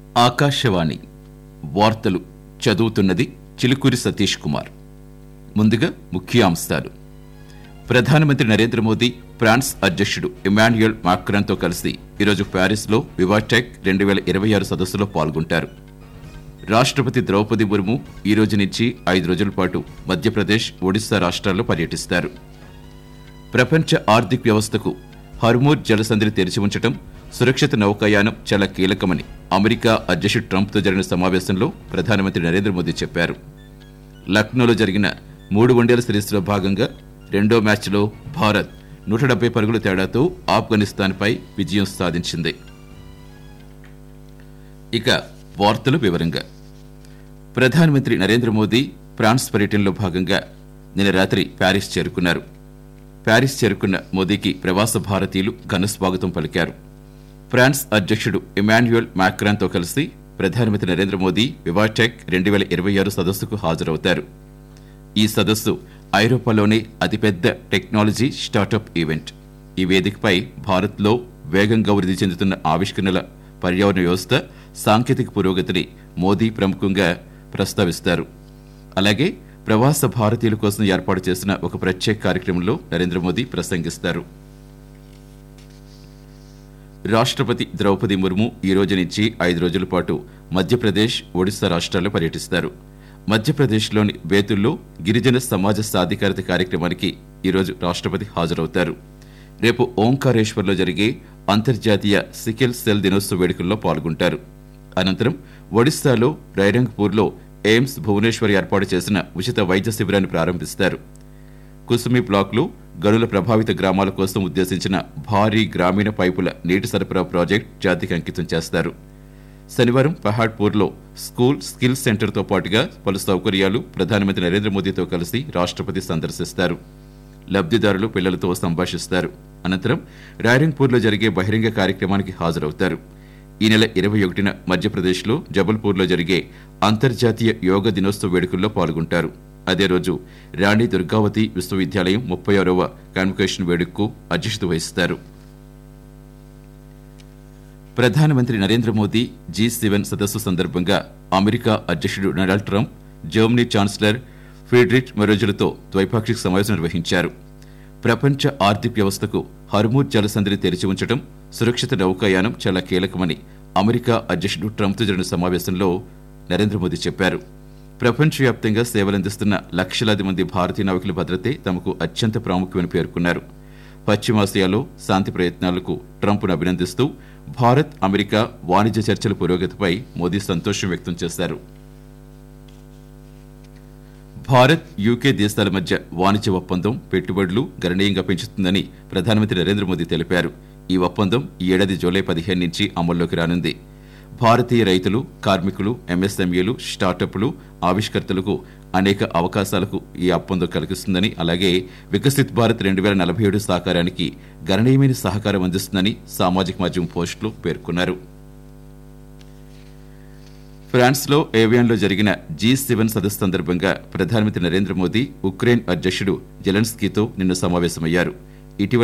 ఆకాశవాణి వార్తలు చదువుతున్నది చిలుకూరి సతీష్ కుమార్ ముందుగా ముఖ్యాంశాలు ప్రధానమంత్రి నరేంద్ర మోదీ ఫ్రాన్స్ అధ్యక్షుడు ఇమాన్యుయల్ మాక్రాన్తో కలిసి ఈరోజు ప్యారిస్లో వివాటెక్ రెండు వేల ఇరవై ఆరు సదస్సులో పాల్గొంటారు రాష్ట్రపతి ద్రౌపది ముర్ము ఈ రోజు నుంచి ఐదు రోజుల పాటు మధ్యప్రదేశ్ ఒడిశా రాష్ట్రాల్లో పర్యటిస్తారు ప్రపంచ ఆర్థిక వ్యవస్థకు హర్మూర్ జలసంధిని తెరిచి ఉంచడం సురక్షిత నౌకాయానం చాలా కీలకమని అమెరికా అధ్యక్షుడు ట్రంప్తో జరిగిన సమావేశంలో ప్రధానమంత్రి నరేంద్ర మోదీ చెప్పారు లక్నోలో జరిగిన మూడు వన్డేల సిరీస్లో భాగంగా రెండో మ్యాచ్లో భారత్ నూట డెబ్బై పరుగుల తేడాతో ఆఫ్ఘనిస్తాన్పై విజయం సాధించింది ఇక వార్తలు వివరంగా ప్రధానమంత్రి నరేంద్ర మోదీ ఫ్రాన్స్ పర్యటనలో భాగంగా నిన్న రాత్రి ప్యారిస్ చేరుకున్నారు ప్యారిస్ చేరుకున్న మోదీకి ప్రవాస భారతీయులు ఘన స్వాగతం పలికారు ఫ్రాన్స్ అధ్యక్షుడు ఇమాన్యుయల్ మాక్రాన్తో కలిసి ప్రధానమంత్రి నరేంద్ర మోదీ వివాటెక్ రెండు వేల ఇరవై ఆరు సదస్సుకు హాజరవుతారు ఈ సదస్సు ఐరోపాలోనే అతిపెద్ద టెక్నాలజీ స్టార్టప్ ఈవెంట్ ఈ వేదికపై భారత్లో వేగంగా వృద్ధి చెందుతున్న ఆవిష్కరణల పర్యావరణ వ్యవస్థ సాంకేతిక పురోగతిని మోదీ ప్రముఖంగా ప్రస్తావిస్తారు అలాగే ప్రవాస భారతీయుల కోసం ఏర్పాటు చేసిన ఒక ప్రత్యేక కార్యక్రమంలో నరేంద్ర మోదీ ప్రసంగిస్తారు రాష్ట్రపతి ద్రౌపది ముర్ము ఈ రోజు నుంచి ఐదు రోజుల పాటు మధ్యప్రదేశ్ ఒడిశా రాష్ట్రాల్లో పర్యటిస్తారు మధ్యప్రదేశ్లోని బేతుల్లో గిరిజన సమాజ సాధికారత కార్యక్రమానికి ఈరోజు రాష్ట్రపతి హాజరవుతారు రేపు ఓంకారేశ్వర్లో జరిగే అంతర్జాతీయ సికిల్ సెల్ దినోత్సవ వేడుకల్లో పాల్గొంటారు అనంతరం ఒడిశాలో రైరంగ్పూర్లో ఎయిమ్స్ భువనేశ్వర్ ఏర్పాటు చేసిన ఉచిత వైద్య శిబిరాన్ని ప్రారంభిస్తారు కుసుమి బ్లాక్లో గనుల ప్రభావిత గ్రామాల కోసం ఉద్దేశించిన భారీ గ్రామీణ పైపుల నీటి సరఫరా ప్రాజెక్ట్ జాతికి అంకితం చేస్తారు శనివారం పహాడ్పూర్లో స్కూల్ స్కిల్ సెంటర్తో పాటుగా పలు సౌకర్యాలు ప్రధానమంత్రి నరేంద్ర మోదీతో కలిసి రాష్ట్రపతి సందర్శిస్తారు లబ్ధిదారులు పిల్లలతో సంభాషిస్తారు అనంతరం రాయరింగ్పూర్లో జరిగే బహిరంగ కార్యక్రమానికి హాజరవుతారు ఈ నెల ఇరవై ఒకటిన మధ్యప్రదేశ్లో జబల్పూర్లో జరిగే అంతర్జాతీయ యోగ దినోత్సవ వేడుకల్లో పాల్గొంటారు అదే రోజు రాణి దుర్గావతి విశ్వవిద్యాలయం ముప్పై ఆరవ కాన్వకేషన్ వేడుకకు అధ్యక్షత వహిస్తారు ప్రధానమంత్రి నరేంద్ర మోదీ జీ సెవెన్ సదస్సు సందర్భంగా అమెరికా అధ్యక్షుడు Donald Trump Germany chancellor Friedrich మెరోజులతో ద్వైపాక్షిక సమావేశం నిర్వహించారు ప్రపంచ ఆర్థిక వ్యవస్థకు హర్మూర్ జలసంధిని తెరిచి ఉంచడం సురక్షిత నౌకాయానం చాలా కీలకమని అమెరికా అధ్యక్షుడు ట్రంప్తో జరిగిన సమావేశంలో నరేంద్ర మోదీ చెప్పారు ప్రపంచవ్యాప్తంగా సేవలందిస్తున్న లక్షలాది మంది భారతీయ నావికుల భద్రతే తమకు అత్యంత ప్రాముఖ్యమని పేర్కొన్నారు పశ్చిమాసియాలో శాంతి ప్రయత్నాలకు ట్రంప్ను అభినందిస్తూ భారత్ అమెరికా వాణిజ్య చర్చల పురోగతిపై మోదీ సంతోషం వ్యక్తం చేశారు భారత్ యూకే దేశాల మధ్య వాణిజ్య ఒప్పందం పెట్టుబడులు గణనీయంగా పెంచుతుందని ప్రధానమంత్రి నరేంద్ర మోదీ తెలిపారు ఈ ఒప్పందం ఈ ఏడాది జూలై పదిహేను నుంచి అమల్లోకి రానుంది భారతీయ రైతులు కార్మికులు ఎంఎస్ఎంఈలు స్టార్టప్లు ఆవిష్కర్తలకు అనేక అవకాశాలకు ఈ ఒప్పందం కలిగిస్తుందని అలాగే వికసిత్ భారత్ రెండు వేల నలభై ఏడు సాకారానికి గణనీయమైన సహకారం అందిస్తుందని సామాజిక మాధ్యమం పోస్టులో పేర్కొన్నారు ఫ్రాన్స్లో ఏవియాన్లో జరిగిన జీ సెవెన్ సదస్సు సందర్భంగా ప్రధానమంత్రి నరేంద్ర మోదీ ఉక్రెయిన్ అధ్యక్షుడు జెలెన్స్కీతో నిన్న సమావేశమయ్యారు ఇటీవల